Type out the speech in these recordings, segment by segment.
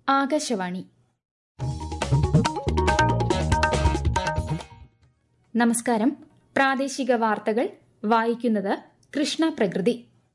ആകാശവാണി നമസ്കാരം പ്രാദേശിക വാർത്തകൾ വായിക്കുന്നത് കൃഷ്ണ പ്രകൃതി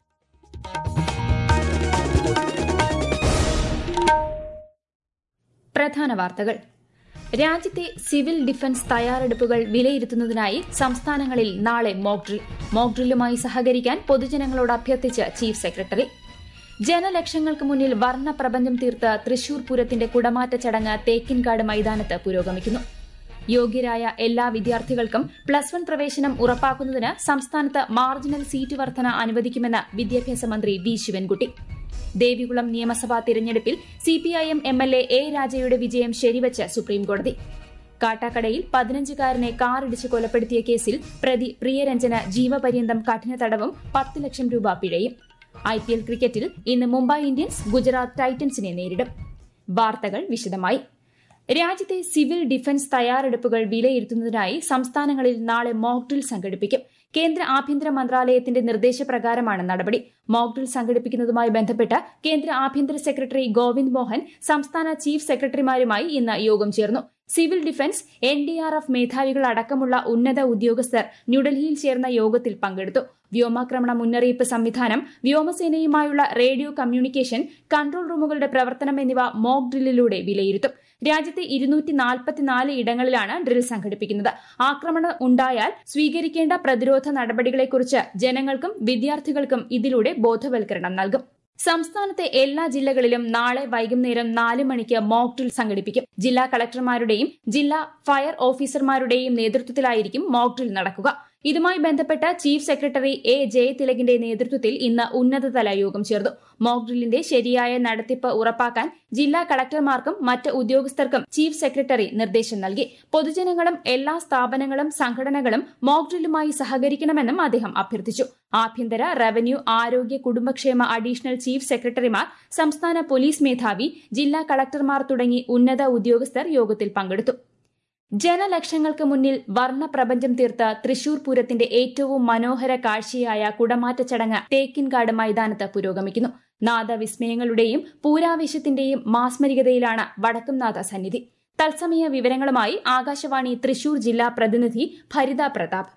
പ്രധാന വാർത്തകൾ രാജ്യത്തെ സിവിൽ ഡിഫൻസ് തയ്യാറെടുപ്പുകൾ വിലയിരുത്തുന്നതിനായി സംസ്ഥാനങ്ങളിൽ നാളെ മോക് ഡ്രിൽ മോക് ഡ്രില്ലുമായി സഹകരിക്കാൻ പൊതുജനങ്ങളോട് അഭ്യർത്ഥിച്ച് ചീഫ് സെക്രട്ടറി ജനലക്ഷങ്ങൾക്ക് മുന്നിൽ വർണ്ണ പ്രപഞ്ചം തീർത്ത തൃശൂർ പൂരത്തിന്റെ കുടമാറ്റ ചടങ്ങ് തേക്കിൻകാട് മൈതാനത്ത് പുരോഗമിക്കുന്നു യോഗ്യരായ എല്ലാ വിദ്യാർത്ഥികൾക്കും പ്ലസ് വൺ പ്രവേശനം ഉറപ്പാക്കുന്നതിന് സംസ്ഥാനത്ത് മാർജിനൽ സീറ്റ് വർധന അനുവദിക്കുമെന്ന് വിദ്യാഭ്യാസ മന്ത്രി വി ശിവൻകുട്ടി ദേവികുളം നിയമസഭാ തിരഞ്ഞെടുപ്പിൽ സിപിഐഎം എംഎൽഎ എ രാജയുടെ വിജയം ശരിവച്ച് സുപ്രീംകോടതി കാട്ടാക്കടയിൽ പതിനഞ്ചുകാരനെ കാറിടിച്ച് കൊലപ്പെടുത്തിയ കേസിൽ പ്രതി പ്രിയരഞ്ജന് ജീവപര്യന്തം കഠിന തടവും പത്ത് ലക്ഷം രൂപ പിഴയും ഐ പി എൽ ക്രിക്കറ്റിൽ ഇന്ന് മുംബൈ ഇന്ത്യൻസ് ഗുജറാത്ത് ടൈറ്റൻസിനെ നേരിടും വാർത്തകൾ വിശദമായി രാജ്യത്തെ സിവിൽ ഡിഫൻസ് തയ്യാറെടുപ്പുകൾ വിലയിരുത്തുന്നതിനായി സംസ്ഥാനങ്ങളിൽ നാളെ മോക് ഡ്രിൽ സംഘടിപ്പിക്കും കേന്ദ്ര ആഭ്യന്തര മന്ത്രാലയത്തിന്റെ നിർദ്ദേശപ്രകാരമാണ് നടപടി മോക് ഡ്രിൽ സംഘടിപ്പിക്കുന്നതുമായി ബന്ധപ്പെട്ട് കേന്ദ്ര ആഭ്യന്തര സെക്രട്ടറി ഗോവിന്ദ് മോഹൻ സംസ്ഥാന ചീഫ് സെക്രട്ടറിമാരുമായി ഇന്ന് യോഗം ചേർന്നു civil defence N D R F മേധാവികൾ അടക്കമുള്ള ഉന്നത ഉദ്യോഗസ്ഥർ ന്യൂഡൽഹിയിൽ ചേർന്ന യോഗത്തിൽ പങ്കെടുത്തു വ്യോമാക്രമണ മുന്നറിയിപ്പ് സംവിധാനം വ്യോമസേനയുമായുള്ള റേഡിയോ കമ്മ്യൂണിക്കേഷൻ കൺട്രോൾ റൂമുകളുടെ പ്രവർത്തനം എന്നിവ മോക് ഡ്രില്ലിലൂടെ വിലയിരുത്തും രാജ്യത്തെ ഇരുന്നൂറ്റി നാൽപ്പത്തിനാല് ഇടങ്ങളിലാണ് ഡ്രിൽ സംഘടിപ്പിക്കുന്നത് ആക്രമണം ഉണ്ടായാൽ സ്വീകരിക്കേണ്ട പ്രതിരോധ നടപടികളെക്കുറിച്ച് ജനങ്ങൾക്കും വിദ്യാർത്ഥികൾക്കും ഇതിലൂടെ ബോധവൽക്കരണം നൽകും സംസ്ഥാനത്തെ എല്ലാ ജില്ലകളിലും നാളെ വൈകുന്നേരം നാല് മണിക്ക് മോക് ഡ്രിൽ സംഘടിപ്പിക്കും ജില്ലാ കളക്ടർമാരുടെയും ജില്ലാ ഫയർ ഓഫീസർമാരുടെയും നേതൃത്വത്തിലായിരിക്കും മോക് ഡ്രിൽ നടക്കുക ഇതുമായി ബന്ധപ്പെട്ട് ചീഫ് സെക്രട്ടറി എ ജയതിലകിന്റെ നേതൃത്വത്തിൽ ഇന്ന് ഉന്നതതല യോഗം ചേർന്നു മോക് ഡ്രില്ലിന്റെ ശരിയായ നടത്തിപ്പ് ഉറപ്പാക്കാൻ ജില്ലാ കളക്ടർമാർക്കും മറ്റ് ഉദ്യോഗസ്ഥർക്കും ചീഫ് സെക്രട്ടറി നിർദ്ദേശം നൽകി പൊതുജനങ്ങളും എല്ലാ സ്ഥാപനങ്ങളും സംഘടനകളും മോക് ഡ്രില്ലുമായി സഹകരിക്കണമെന്നും അദ്ദേഹം അഭ്യർത്ഥിച്ചു ആഭ്യന്തര റവന്യൂ ആരോഗ്യ കുടുംബക്ഷേമ അഡീഷണൽ ചീഫ് സെക്രട്ടറിമാർ സംസ്ഥാന പോലീസ് മേധാവി ജില്ലാ കളക്ടർമാർ തുടങ്ങി ഉന്നത ഉദ്യോഗസ്ഥർ യോഗത്തിൽ പങ്കെടുത്തു ജനലക്ഷങ്ങൾക്ക് മുന്നിൽ വർണ്ണ പ്രപഞ്ചം തീർത്ത തൃശൂർ പൂരത്തിന്റെ ഏറ്റവും മനോഹര കാഴ്ചയായ കുടമാറ്റ ചടങ്ങ് തേക്കിൻകാട് മൈതാനത്ത് പുരോഗമിക്കുന്നു നാദവിസ്മയങ്ങളുടെയും പൂരാവേശത്തിന്റെയും മാസ്മരികതയിലാണ് വടക്കുംനാഥ സന്നിധി തത്സമയ വിവരങ്ങളുമായി ആകാശവാണി തൃശൂർ ജില്ലാ പ്രതിനിധി ഭരിത പ്രതാപ്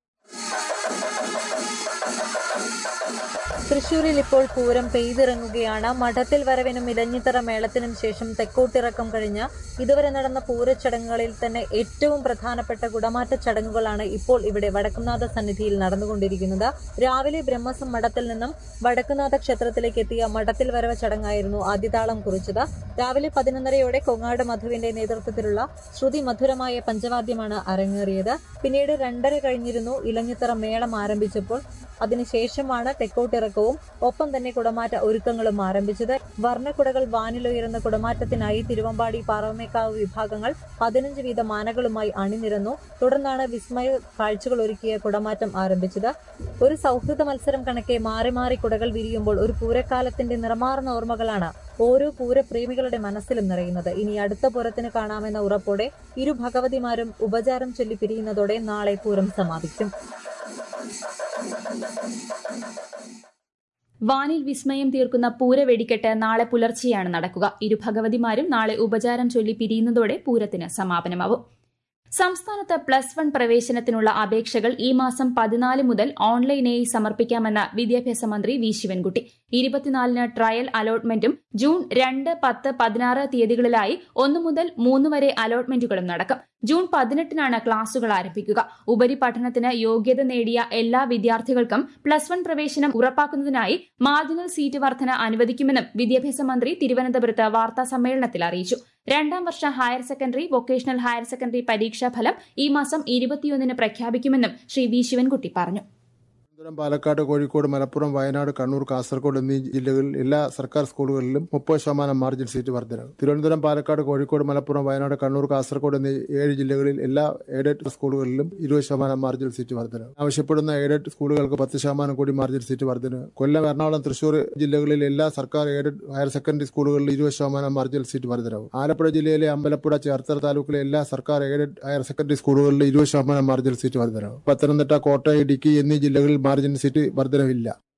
തൃശൂരിൽ ഇപ്പോൾ പൂരം പെയ്തിറങ്ങുകയാണ് മഠത്തിൽ വരവിനും ഇലഞ്ഞിത്തറ മേളത്തിനും ശേഷം തെക്കോട്ടിറക്കം കഴിഞ്ഞ് ഇതുവരെ നടന്ന പൂരച്ചടങ്ങുകളിൽ തന്നെ ഏറ്റവും പ്രധാനപ്പെട്ട കുടമാറ്റ ചടങ്ങുകളാണ് ഇപ്പോൾ ഇവിടെ വടക്കുംനാഥ സന്നിധിയിൽ നടന്നുകൊണ്ടിരിക്കുന്നത് രാവിലെ ബ്രഹ്മസം മഠത്തിൽ നിന്നും വടക്കുനാഥ ക്ഷേത്രത്തിലേക്ക് എത്തിയ മഠത്തിൽ വരവ് ചടങ്ങായിരുന്നു ആദ്യതാളം കുറിച്ചത് രാവിലെ പതിനൊന്നരയോടെ കൊങ്ങാട് മധുവിന്റെ നേതൃത്വത്തിലുള്ള ശ്രുതി മധുരമായ പഞ്ചവാദ്യമാണ് അരങ്ങേറിയത് പിന്നീട് രണ്ടര കഴിഞ്ഞിരുന്നു ഇലഞ്ഞിത്തറ മേളം ആരംഭിച്ചപ്പോൾ അതിനുശേഷമാണ് തെക്കോട്ടിറക്കവും ഒപ്പം തന്നെ കുടമാറ്റ ഒരുക്കങ്ങളും ആരംഭിച്ചത് വർണ്ണക്കുടകൾ വാനിലുയരുന്ന കുടമാറ്റത്തിനായി തിരുവമ്പാടി പാറമേക്കാവ് വിഭാഗങ്ങൾ പതിനഞ്ച് വീതം ആനകളുമായി അണിനിരന്നു തുടർന്നാണ് വിസ്മയ കാഴ്ചകൾ ഒരുക്കിയ കുടമാറ്റം ആരംഭിച്ചത് ഒരു സൗഹൃദ മത്സരം കണക്കെ മാറി മാറി കുടകൾ വിരിയുമ്പോൾ ഒരു പൂരക്കാലത്തിന്റെ നിറമാർന്ന ഓർമ്മകളാണ് ഓരോ പൂരപ്രേമികളുടെ മനസ്സിലും നിറയുന്നത് ഇനി അടുത്ത പൂരത്തിന് കാണാമെന്ന ഉറപ്പോടെ ഇരു ഭഗവതിമാരും ഉപചാരം ചൊല്ലി പിരിയുന്നതോടെ നാളെ പൂരം സമാപിക്കും വാനിൽ വിസ്മയം തീർക്കുന്ന പൂരവെടിക്കെട്ട് നാളെ പുലർച്ചെയാണ് നടക്കുക ഇരു ഭഗവതിമാരും നാളെ ഉപചാരം ചൊല്ലി പിരിയുന്നതോടെ പൂരത്തിന് സമാപനമാവും സംസ്ഥാനത്ത് പ്ലസ് വൺ പ്രവേശനത്തിനുള്ള അപേക്ഷകൾ ഈ മാസം പതിനാല് മുതൽ ഓൺലൈനായി സമർപ്പിക്കാമെന്ന് വിദ്യാഭ്യാസ മന്ത്രി വി ശിവൻകുട്ടി ഇരുപത്തിനാലിന് ട്രയൽ അലോട്ട്മെന്റും ജൂൺ രണ്ട് പത്ത് പതിനാറ് തീയതികളിലായി ഒന്നു മുതൽ മൂന്ന് വരെ അലോട്ട്മെന്റുകളും നടക്കും ജൂൺ പതിനെട്ടിനാണ് ക്ലാസുകൾ ആരംഭിക്കുക ഉപരിപഠനത്തിന് യോഗ്യത നേടിയ എല്ലാ വിദ്യാർത്ഥികൾക്കും പ്ലസ് വൺ പ്രവേശനം ഉറപ്പാക്കുന്നതിനായി മാർജിനൽ സീറ്റ് വർധന അനുവദിക്കുമെന്നും വിദ്യാഭ്യാസ മന്ത്രി തിരുവനന്തപുരത്ത് വാർത്താ സമ്മേളനത്തിൽ അറിയിച്ചു രണ്ടാം വർഷ higher secondary vocational higher secondary പരീക്ഷാഫലം ഈ മാസം ഇരുപത്തിയൊന്നിന് പ്രഖ്യാപിക്കുമെന്നും ശ്രീ വി ശിവൻകുട്ടി പറഞ്ഞു തിരുവനന്തപുരം പാലക്കാട് കോഴിക്കോട് മലപ്പുറം വയനാട് കണ്ണൂർ കാസർഗോഡ് എന്നീ ജില്ലകളിൽ എല്ലാ സർക്കാർ സ്കൂളുകളിലും മുപ്പത് ശതമാനം മാർജിൻ സീറ്റ് വർധന തിരുവനന്തപുരം പാലക്കാട് കോഴിക്കോട് മലപ്പുറം വയനാട് കണ്ണൂർ കാസർഗോഡ് എന്നീ ഏഴ് ജില്ലകളിൽ എല്ലാ എയ്ഡഡ് സ്കൂളുകളിലും ഇരുപത് ശതമാനം മാർജിൻ സീറ്റ് വർധന ആവശ്യപ്പെടുന്ന എയ്ഡഡ് സ്കൂളുകൾക്ക് പത്ത് ശതമാനം കൂടി മാർജിൻ സീറ്റ് വർധന കൊല്ലം എറണാകുളം തൃശൂർ ജില്ലകളിൽ എല്ലാ സർക്കാർ എയ്ഡഡ് ഹയർ സെക്കൻഡറി സ്കൂളുകളിൽ ഇരുപത് ശതമാനം മാർജിൻ സീറ്റ് വർധനവും ആലപ്പുഴ ജില്ലയിലെ അമ്പലപ്പുഴ ചേർത്തല താലൂക്കിലെ എല്ലാ സർക്കാർ എയ്ഡഡ് ഹയർ സെക്കൻഡറി സ്കൂളുകളിൽ ഇരുപത് ശതമാനം മാർജിൻ സീറ്റ് വർധനവും പത്തനംതിട്ട കോട്ടയം ഇടുക്കി എന്നീ ജില്ലകളിൽ മാർജിൻ സീറ്റ് വർധനവില്ല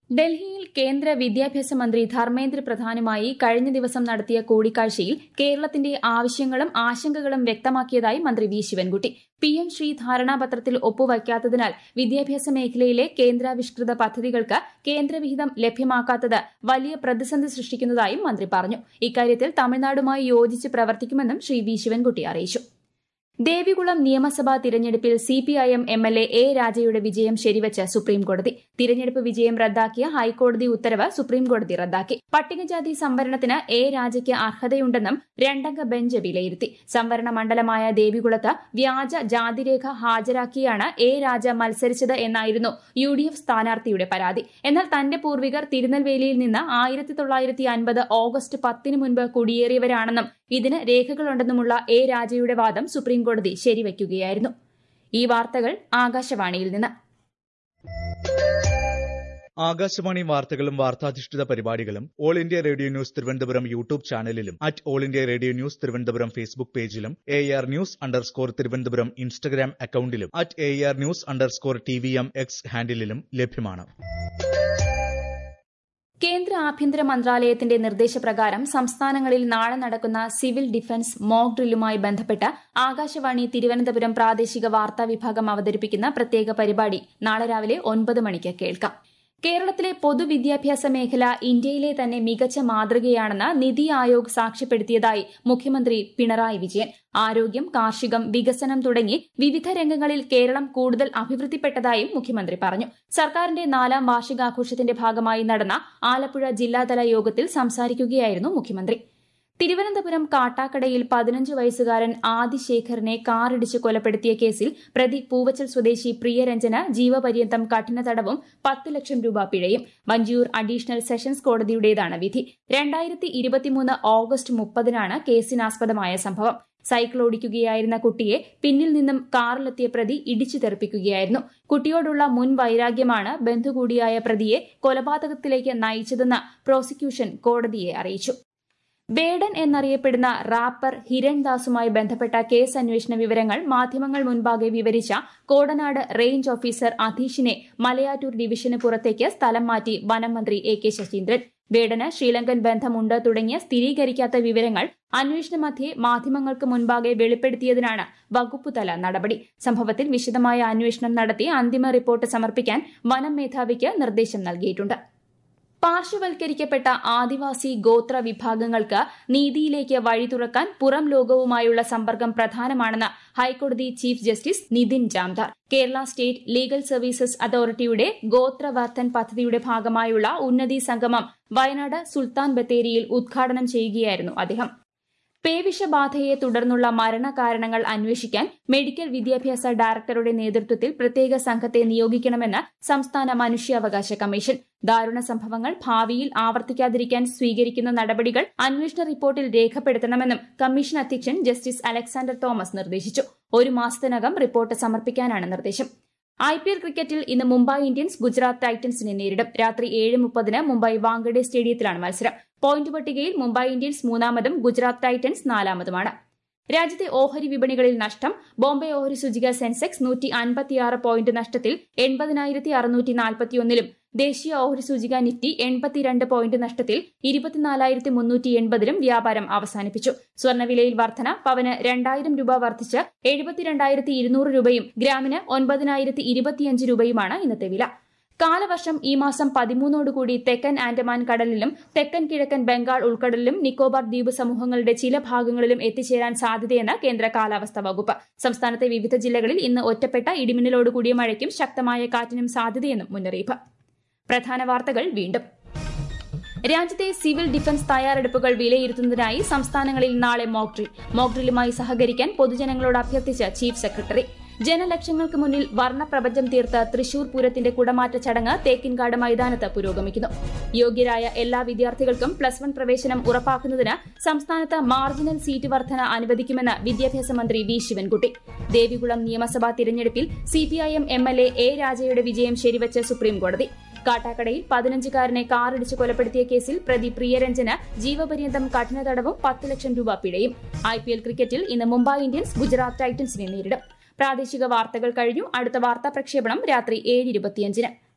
ഡൽഹിയിൽ കേന്ദ്ര വിദ്യാഭ്യാസ മന്ത്രി ധർമ്മേന്ദ്ര പ്രധാനുമായി കഴിഞ്ഞ ദിവസം നടത്തിയ കൂടിക്കാഴ്ചയിൽ കേരളത്തിന്റെ ആവശ്യങ്ങളും ആശങ്കകളും വ്യക്തമാക്കിയതായി മന്ത്രി V Sivankutty P M Shri ധാരണാപത്രത്തിൽ ഒപ്പുവയ്ക്കാത്തതിനാൽ വിദ്യാഭ്യാസ മേഖലയിലെ കേന്ദ്രാവിഷ്കൃത പദ്ധതികൾക്ക് കേന്ദ്രവിഹിതം ലഭ്യമാക്കാത്തത് വലിയ പ്രതിസന്ധി സൃഷ്ടിക്കുന്നതായും മന്ത്രി പറഞ്ഞു ഇക്കാര്യത്തിൽ തമിഴ്നാടുമായി യോജിച്ച് പ്രവർത്തിക്കുമെന്നും ശ്രീ വി ശിവൻകുട്ടി അറിയിച്ചു ദേവികുളം നിയമസഭാ തിരഞ്ഞെടുപ്പിൽ CPIM M L A A രാജയുടെ വിജയം ശരിവച്ച് സുപ്രീംകോടതി തിരഞ്ഞെടുപ്പ് വിജയം റദ്ദാക്കിയ ഹൈക്കോടതി ഉത്തരവ് സുപ്രീംകോടതി റദ്ദാക്കി പട്ടികജാതി സംവരണത്തിന് എ രാജയ്ക്ക് അർഹതയുണ്ടെന്നും രണ്ടംഗ ബെഞ്ച് വിലയിരുത്തി സംവരണ മണ്ഡലമായ ദേവികുളത്ത് വ്യാജ ജാതിരേഖ ഹാജരാക്കിയാണ് എ രാജ മത്സരിച്ചത് എന്നായിരുന്നു യു ഡി എഫ് സ്ഥാനാർത്ഥിയുടെ പരാതി എന്നാൽ തന്റെ പൂർവികർ തിരുനെൽവേലിയിൽ നിന്ന് ആയിരത്തി തൊള്ളായിരത്തി അൻപത് ഓഗസ്റ്റ് പത്തിന് മുൻപ് കുടിയേറിയവരാണെന്നും ഇതിന് രേഖകളുണ്ടെന്നുമുള്ള എ രാജയുടെ വാദം സുപ്രീംകോടതി ശരിവയ്ക്കുകയായിരുന്നു ഈ വാർത്തകൾ ആകാശവാണിയിൽ നിന്ന് ആകാശവാണി വാർത്തകളും വാർത്താധിഷ്ഠിത പരിപാടികളും All India Radio News Thiruvananthapuram YouTube ചാനലിലും at All India Radio News Thiruvananthapuram Facebook പേജിലും A R news underscore Thiruvananthapuram Instagram അക്കൌണ്ടിലും at A R news underscore T V M X ഹാൻഡിലും ലഭ്യമാണ് കേന്ദ്ര ആഭ്യന്തര മന്ത്രാലയത്തിന്റെ നിർദ്ദേശപ്രകാരം സംസ്ഥാനങ്ങളിൽ നാളെ നടക്കുന്ന സിവിൽ ഡിഫൻസ് മോക്ക് ഡ്രില്ലുമായി ബന്ധപ്പെട്ട് ആകാശവാണി തിരുവനന്തപുരം പ്രാദേശിക വാർത്താ വിഭാഗം അവതരിപ്പിക്കുന്ന പ്രത്യേക പരിപാടി നാളെ രാവിലെ ഒൻപത് മണിക്ക് കേൾക്കാം കേരളത്തിലെ പൊതുവിദ്യാഭ്യാസ മേഖല ഇന്ത്യയിലെ തന്നെ മികച്ച മാതൃകയാണെന്ന് നിതി ആയോഗ് സാക്ഷ്യപ്പെടുത്തിയതായി മുഖ്യമന്ത്രി പിണറായി വിജയൻ ആരോഗ്യം കാർഷികം വികസനം തുടങ്ങി വിവിധ രംഗങ്ങളിൽ കേരളം കൂടുതൽ അഭിവൃദ്ധിപ്പെട്ടതായും മുഖ്യമന്ത്രി പറഞ്ഞു സർക്കാരിന്റെ നാലാം വാർഷികാഘോഷത്തിന്റെ ഭാഗമായി നടന്ന ആലപ്പുഴ ജില്ലാതല യോഗത്തിൽ സംസാരിക്കുകയായിരുന്നു മുഖ്യമന്ത്രി തിരുവനന്തപുരം കാട്ടാക്കടയിൽ പതിനഞ്ച് വയസ്സുകാരൻ ആദിശേഖറിനെ കാറിടിച്ച് കൊലപ്പെടുത്തിയ കേസിൽ പ്രതി പൂവച്ചൽ സ്വദേശി പ്രിയരഞ്ജന ജീവപര്യന്തം കഠിന തടവും പത്ത് ലക്ഷം രൂപ പിഴയും വഞ്ചിയൂർ അഡീഷണൽ സെഷൻസ് കോടതിയുടേതാണ് വിധി രണ്ടായിരത്തി ഇരുപത്തിമൂന്ന് ഓഗസ്റ്റ് മുപ്പതിനാണ് കേസിനാസ്പദമായ സംഭവം സൈക്കിൾ ഓടിക്കുകയായിരുന്ന കുട്ടിയെ പിന്നിൽ നിന്നും കാറിലെത്തിയ പ്രതി ഇടിച്ചു തെറിപ്പിക്കുകയായിരുന്നു കുട്ടിയോടുള്ള മുൻ വൈരാഗ്യമാണ് ബന്ധുകൂടിയായ പ്രതിയെ കൊലപാതകത്തിലേക്ക് നയിച്ചതെന്ന് പ്രോസിക്യൂഷൻ കോടതിയെ അറിയിച്ചു വേടൻ എന്നറിയപ്പെടുന്ന റാപ്പർ ഹിരൺദാസുമായി ബന്ധപ്പെട്ട കേസ് അന്വേഷണ വിവരങ്ങൾ മാധ്യമങ്ങൾ മുൻപാകെ വിവരിച്ച കോടനാട് റേഞ്ച് ഓഫീസർ അധീഷിനെ മലയാറ്റൂർ ഡിവിഷന് പുറത്തേക്ക് സ്ഥലം മാറ്റി വനം മന്ത്രി എ കെ ശശീന്ദ്രൻ വേടന് ശ്രീലങ്കൻ ബന്ധമുണ്ട് തുടങ്ങിയ സ്ഥിരീകരിക്കാത്ത വിവരങ്ങൾ അന്വേഷണ മധ്യേ മാധ്യമങ്ങൾക്ക് മുൻപാകെ വെളിപ്പെടുത്തിയതിനാണ് വകുപ്പുതല നടപടി സംഭവത്തിൽ വിശദമായ അന്വേഷണം നടത്തി അന്തിമ റിപ്പോർട്ട് സമർപ്പിക്കാൻ വനം മേധാവിക്ക് നിർദ്ദേശം നൽകിയിട്ടുണ്ട് പാർശ്വവൽക്കരിക്കപ്പെട്ട ആദിവാസി ഗോത്ര വിഭാഗങ്ങൾക്ക് നീതിയിലേക്ക് വഴി തുറക്കാൻ പുറം ലോകവുമായുള്ള സമ്പർക്കം പ്രധാനമാണെന്ന് ഹൈക്കോടതി chief justice Nitin Jamdar Kerala state legal services അതോറിറ്റിയുടെ ഗോത്രവർദ്ധൻ പദ്ധതിയുടെ ഭാഗമായുള്ള ഉന്നതി സംഗമം വയനാട് സുൽത്താൻ ബത്തേരിയിൽ ഉദ്ഘാടനം ചെയ്യുകയായിരുന്നു അദ്ദേഹം പേവിഷബാധയെ തുടർന്നുള്ള മരണകാരണങ്ങൾ അന്വേഷിക്കാൻ മെഡിക്കൽ വിദ്യാഭ്യാസ ഡയറക്ടറുടെ നേതൃത്വത്തിൽ പ്രത്യേക സംഘത്തെ നിയോഗിക്കണമെന്ന് സംസ്ഥാന മനുഷ്യാവകാശ കമ്മീഷൻ ദാരുണ സംഭവങ്ങൾ ഭാവിയിൽ ആവർത്തിക്കാതിരിക്കാൻ സ്വീകരിക്കുന്ന നടപടികൾ അന്വേഷണ റിപ്പോർട്ടിൽ രേഖപ്പെടുത്തണമെന്നും കമ്മീഷൻ അധ്യക്ഷൻ ജസ്റ്റിസ് അലക്സാണ്ടർ തോമസ് നിർദ്ദേശിച്ചു ഒരു മാസത്തിനകം റിപ്പോർട്ട് സമർപ്പിക്കാനാണ് നിർദ്ദേശം ഐ പി എൽ ക്രിക്കറ്റിൽ ഇന്ന് മുംബൈ ഇന്ത്യൻസ് ഗുജറാത്ത് ടൈറ്റൻസിനെ നേരിടും രാത്രി ഏഴ് മുപ്പതിന് മുംബൈ വാങ്കഡെ സ്റ്റേഡിയത്തിലാണ് മത്സരം പോയിന്റ് പട്ടികയിൽ മുംബൈ ഇന്ത്യൻസ് മൂന്നാമതും ഗുജറാത്ത് ടൈറ്റൻസ് നാലാമതുമാണ് രാജ്യത്തെ ഓഹരി വിപണികളിൽ നഷ്ടം ബോംബെ ഓഹരി സൂചിക സെൻസെക്സ് നൂറ്റി അൻപത്തിയാറ് പോയിന്റ് നഷ്ടത്തിൽ എൺപതിനായിരത്തി അറുന്നൂറ്റി നാൽപ്പത്തിയൊന്നിലും ദേശീയ ഓഹരി സൂചിക നിഫ്റ്റി എൺപത്തിരണ്ട് പോയിന്റ് നഷ്ടത്തിൽ ഇരുപത്തിനാലായിരത്തി മുന്നൂറ്റി എൺപതിലും വ്യാപാരം അവസാനിപ്പിച്ചു സ്വർണ്ണവിലയിൽ വർധന പവന് രണ്ടായിരം രൂപ വർദ്ധിച്ച് എഴുപത്തിരണ്ടായിരത്തി ഇരുന്നൂറ് രൂപയും ഗ്രാമിന് ഒൻപതിനായിരത്തി ഇരുപത്തിയഞ്ച് രൂപയുമാണ് ഇന്നത്തെ വില കാലവർഷം ഈ മാസം പതിമൂന്നോടുകൂടി തെക്കൻ ആൻഡമാൻ കടലിലും തെക്കൻ കിഴക്കൻ ബംഗാൾ ഉൾക്കടലിലും നിക്കോബാർ ദ്വീപ് സമൂഹങ്ങളുടെ ചില ഭാഗങ്ങളിലും എത്തിച്ചേരാൻ സാധ്യതയെന്ന് കേന്ദ്ര കാലാവസ്ഥാ വകുപ്പ് സംസ്ഥാനത്തെ വിവിധ ജില്ലകളിൽ ഇന്ന് ഒറ്റപ്പെട്ട ഇടിമിന്നലോടുകൂടിയ മഴയ്ക്കും ശക്തമായ കാറ്റിനും സാധ്യതയെന്നും മുന്നറിയിപ്പ് പ്രധാന വാർത്തകൾ വീണ്ടും രാജ്യത്തെ സിവിൽ ഡിഫൻസ് തയ്യാറെടുപ്പുകൾ വിലയിരുത്തുന്നതിനായി സംസ്ഥാനങ്ങളിൽ നാളെ മോക്ക് ഡ്രിൽ മോക്ക് ഡ്രില്ലുമായി സഹകരിക്കാൻ പൊതുജനങ്ങളോട് അഭ്യർത്ഥിച്ച ചീഫ് സെക്രട്ടറി ജനലക്ഷങ്ങൾക്ക് മുന്നിൽ വർണ്ണപ്രപഞ്ചം തീർത്ത തൃശൂർ പൂരത്തിന്റെ കുടമാറ്റ ചടങ്ങ് തേക്കിൻകാട് മൈതാനത്ത് പുരോഗമിക്കുന്നു യോഗ്യരായ എല്ലാ വിദ്യാർത്ഥികൾക്കും പ്ലസ് വൺ പ്രവേശനം ഉറപ്പാക്കുന്നതിന് സംസ്ഥാനത്ത് മാർജിനൽ സീറ്റ് വർധന അനുവദിക്കുമെന്ന് വിദ്യാഭ്യാസ മന്ത്രി വി ശിവൻകുട്ടി ദേവികുളം നിയമസഭാ തിരഞ്ഞെടുപ്പിൽ സിപിഐഎം എം എൽ എ രാജയുടെ വിജയം ശരിവച്ച് സുപ്രീംകോടതി കാട്ടാക്കടയിൽ പതിനഞ്ചുകാരനെ കാറിടിച്ച് കൊലപ്പെടുത്തിയ കേസിൽ പ്രതി പ്രിയരഞ്ജന് ജീവപര്യന്തം കഠിന തടവും പത്ത് ലക്ഷം രൂപ പിഴയും ഐ പി എൽ ക്രിക്കറ്റിൽ ഇന്ന് മുംബൈ ഇന്ത്യൻസ് ഗുജറാത്ത് ടൈറ്റൻസിനെ നേരിടും പ്രാദേശിക വാർത്തകൾ കഴിഞ്ഞു അടുത്ത വാർത്താ പ്രക്ഷേപണം രാത്രി ഏഴ് ഇരുപത്തിയഞ്ചിന്